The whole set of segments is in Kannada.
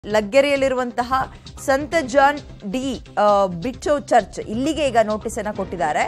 ಲಗ್ಗೆರೆಯಲ್ಲಿರುವಂತಹ ಸಂತ ಜಾನ್ ಡಿ ಆ, ಬಿಚ್ಚೋ ಚರ್ಚ್ ಇಲ್ಲಿಗೆ ಈಗ ನೋಟಿಸ್ ಅನ್ನ ಕೊಟ್ಟಿದ್ದಾರೆ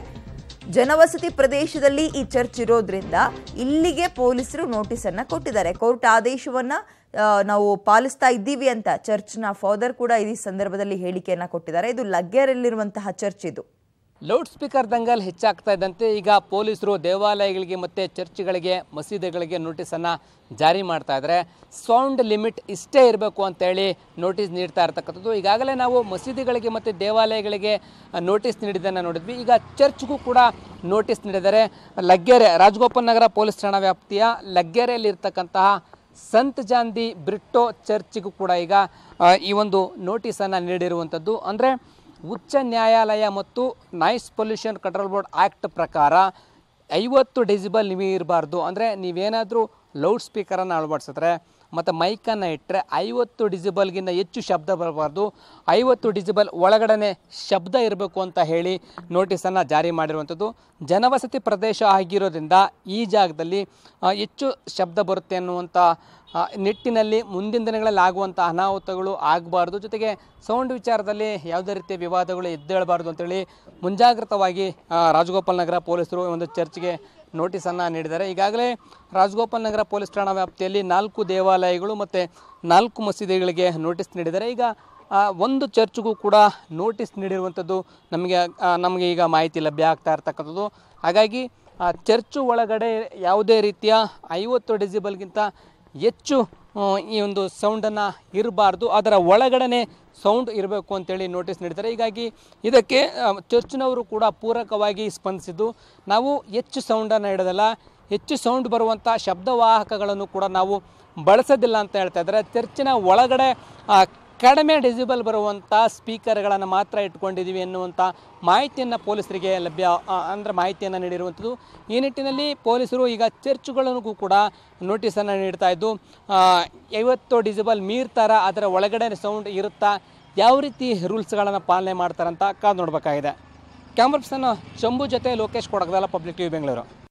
ಜನವಸತಿ ಪ್ರದೇಶದಲ್ಲಿ ಈ ಚರ್ಚ್ ಇರೋದ್ರಿಂದ ಇಲ್ಲಿಗೆ ಪೊಲೀಸರು ನೋಟಿಸ್ ಅನ್ನ ಕೊಟ್ಟಿದ್ದಾರೆ ಕೋರ್ಟ್ ಆದೇಶವನ್ನ ಆ, ನಾವು ಪಾಲಿಸ್ತಾ ಇದ್ದೀವಿ ಅಂತ ಚರ್ಚ್ನ ಫಾದರ್ ಕೂಡ ಈ ಸಂದರ್ಭದಲ್ಲಿ ಹೇಳಿಕೆಯನ್ನ ಕೊಟ್ಟಿದ್ದಾರೆ ಇದು ಲಗ್ಗೆರೆಯಲ್ಲಿರುವಂತಹ ಚರ್ಚ್ ಇದು ಲೌಡ್ ಸ್ಪೀಕರ್ ದಂಗಲ್ ಹೆಚ್ಚಾಗ್ತಾ ಇದ್ದಂತೆ ಈಗ ಪೊಲೀಸರು ದೇವಾಲಯಗಳಿಗೆ ಮತ್ತು ಚರ್ಚ್ಗಳಿಗೆ ಮಸೀದಿಗಳಿಗೆ ನೋಟಿಸನ್ನು ಜಾರಿ ಮಾಡ್ತಾ ಇದ್ದಾರೆ ಸೌಂಡ್ ಲಿಮಿಟ್ ಇಷ್ಟೇ ಇರಬೇಕು ಅಂತೇಳಿ ನೋಟಿಸ್ ನೀಡ್ತಾ ಇರ್ತಕ್ಕಂಥದ್ದು ಈಗಾಗಲೇ ನಾವು ಮಸೀದಿಗಳಿಗೆ ಮತ್ತು ದೇವಾಲಯಗಳಿಗೆ ನೋಟಿಸ್ ನೀಡಿದ್ದನ್ನು ನೋಡಿದ್ವಿ ಈಗ ಚರ್ಚ್ಗೂ ಕೂಡ ನೋಟಿಸ್ ನೀಡಿದ್ದಾರೆ ಲಗ್ಗೆರೆ ರಾಜಗೋಪಾಲ್ ನಗರ ಪೊಲೀಸ್ ಠಾಣಾ ವ್ಯಾಪ್ತಿಯ ಲಗ್ಗೆರೆಯಲ್ಲಿರ್ತಕ್ಕಂತಹ ಸಂತ್ ಜಾನ್ದಿ ಬ್ರಿಟ್ಟೋ ಚರ್ಚ್ಗೂ ಕೂಡ ಈಗ ಆ, ಈ ಒಂದು ನೋಟಿಸನ್ನು ನೀಡಿರುವಂಥದ್ದು ಅಂದರೆ ಉಚ್ಚ ನ್ಯಾಯಾಲಯ ಮತ್ತು noise pollution control board act ಪ್ರಕಾರ ಐವತ್ತು ಡೆಸಿಬಲ್ ನೀವು ಇರಬಾರ್ದು ಅಂದರೆ ನೀವೇನಾದರೂ ಲೌಡ್ ಸ್ಪೀಕರನ್ನು ಅಳವಡಿಸಿದ್ರೆ ಮತ್ತು ಮೈಕನ್ನು ಇಟ್ಟರೆ ಐವತ್ತು ಡಿಸಿಬಲ್ಗಿಂತ ಹೆಚ್ಚು ಶಬ್ದ ಬರಬಾರ್ದು ಐವತ್ತು ಡಿಸಿಬಲ್ ಒಳಗಡೆ ಶಬ್ದ ಇರಬೇಕು ಅಂತ ಹೇಳಿ ನೋಟಿಸನ್ನು ಜಾರಿ ಮಾಡಿರುವಂಥದ್ದು ಜನವಸತಿ ಪ್ರದೇಶ ಆಗಿರೋದ್ರಿಂದ ಈ ಜಾಗದಲ್ಲಿ ಆ, ಹೆಚ್ಚು ಶಬ್ದ ಬರುತ್ತೆ ಅನ್ನುವಂಥ ಆ, ನಿಟ್ಟಿನಲ್ಲಿ ಮುಂದಿನ ದಿನಗಳಲ್ಲಿ ಆಗುವಂಥ ಅನಾಹುತಗಳು ಆಗಬಾರ್ದು ಜೊತೆಗೆ ಸೌಂಡ್ ವಿಚಾರದಲ್ಲಿ ಯಾವುದೇ ರೀತಿಯ ವಿವಾದಗಳು ಎದ್ದೇಳಬಾರ್ದು ಅಂತೇಳಿ ಮುಂಜಾಗ್ರತವಾಗಿ ಆ, ರಾಜಗೋಪಾಲ್ ನಗರ ಪೊಲೀಸರು ಈ ಒಂದು ಚರ್ಚ್ಗೆ ನೋಟಿಸನ್ನು ನೀಡಿದ್ದಾರೆ ಈಗಾಗಲೇ ರಾಜಗೋಪಾಲ್ ನಗರ ಪೊಲೀಸ್ ಠಾಣಾ ವ್ಯಾಪ್ತಿಯಲ್ಲಿ ನಾಲ್ಕು ದೇವಾಲಯಗಳು ಮತ್ತು ನಾಲ್ಕು ಮಸೀದಿಗಳಿಗೆ ನೋಟಿಸ್ ನೀಡಿದ್ದಾರೆ ಈಗ ಆ, ಒಂದು ಚರ್ಚ್ಗೂ ಕೂಡ ನೋಟಿಸ್ ನೀಡಿರುವಂಥದ್ದು ನಮಗೆ ಆ, ನಮಗೆ ಈಗ ಮಾಹಿತಿ ಲಭ್ಯ ಆಗ್ತಾ ಇರ್ತಕ್ಕಂಥದ್ದು ಹಾಗಾಗಿ ಆ ಚರ್ಚು ಒಳಗಡೆ ಯಾವುದೇ ರೀತಿಯ ಐವತ್ತು ಡೆಸಿಬಲ್ಗಿಂತ ಹೆಚ್ಚು ಆ, ಈ ಒಂದು ಸೌಂಡನ್ನು ಇರಬಾರ್ದು ಅದರ ಒಳಗಡೆ ಸೌಂಡ್ ಇರಬೇಕು ಅಂತೇಳಿ ನೋಟಿಸ್ ನೀಡಿದ್ದಾರೆ ಹೀಗಾಗಿ ಇದಕ್ಕೆ ಆ, ಚರ್ಚ್ನವರು ಕೂಡ ಪೂರಕವಾಗಿ ಸ್ಪಂದಿಸಿದ್ದು ನಾವು ಹೆಚ್ಚು ಸೌಂಡನ್ನು ಇಡೋದಲ್ಲ ಹೆಚ್ಚು ಸೌಂಡ್ ಬರುವಂಥ ಶಬ್ದವಾಹಕಗಳನ್ನು ಕೂಡ ನಾವು ಬಳಸೋದಿಲ್ಲ ಅಂತ ಹೇಳ್ತಾ ಇದ್ದಾರೆ ಚರ್ಚಿನ ಒಳಗಡೆ ಆ, ಕಡಿಮೆ ಡೆಸಿಬಲ್ ಬರುವಂಥ ಸ್ಪೀಕರ್ಗಳನ್ನು ಮಾತ್ರ ಇಟ್ಕೊಂಡಿದ್ದೀವಿ ಎನ್ನುವಂಥ ಮಾಹಿತಿಯನ್ನು ಪೊಲೀಸರಿಗೆ ಲಭ್ಯ ಆ, ಅಂದರೆ ಮಾಹಿತಿಯನ್ನು ನೀಡಿರುವಂಥದ್ದು ಈ ನಿಟ್ಟಿನಲ್ಲಿ ಪೊಲೀಸರು ಈಗ ಚರ್ಚ್ಗಳಿಗೂ ಕೂಡ ನೋಟಿಸನ್ನು ನೀಡ್ತಾ ಇದ್ದು ಆ, ಐವತ್ತು ಡಿಸಿಬಲ್ ಮೀರ್ತಾರ ಅದರ ಒಳಗಡೆ ಸೌಂಡ್ ಇರುತ್ತಾ ಯಾವ ರೀತಿ ರೂಲ್ಸ್ಗಳನ್ನು ಪಾಲನೆ ಮಾಡ್ತಾರಂತ ಕಾದು ನೋಡಬೇಕಾಗಿದೆ ಕ್ಯಾಮ್ರಾ ಪರ್ಸನ್ ಶಂಭು ಜೊತೆ ಲೋಕೇಶ್ ಕೊಡಗದಲ್ಲ ಪಬ್ಲಿಕ್ ಟಿವಿ ಬೆಂಗಳೂರು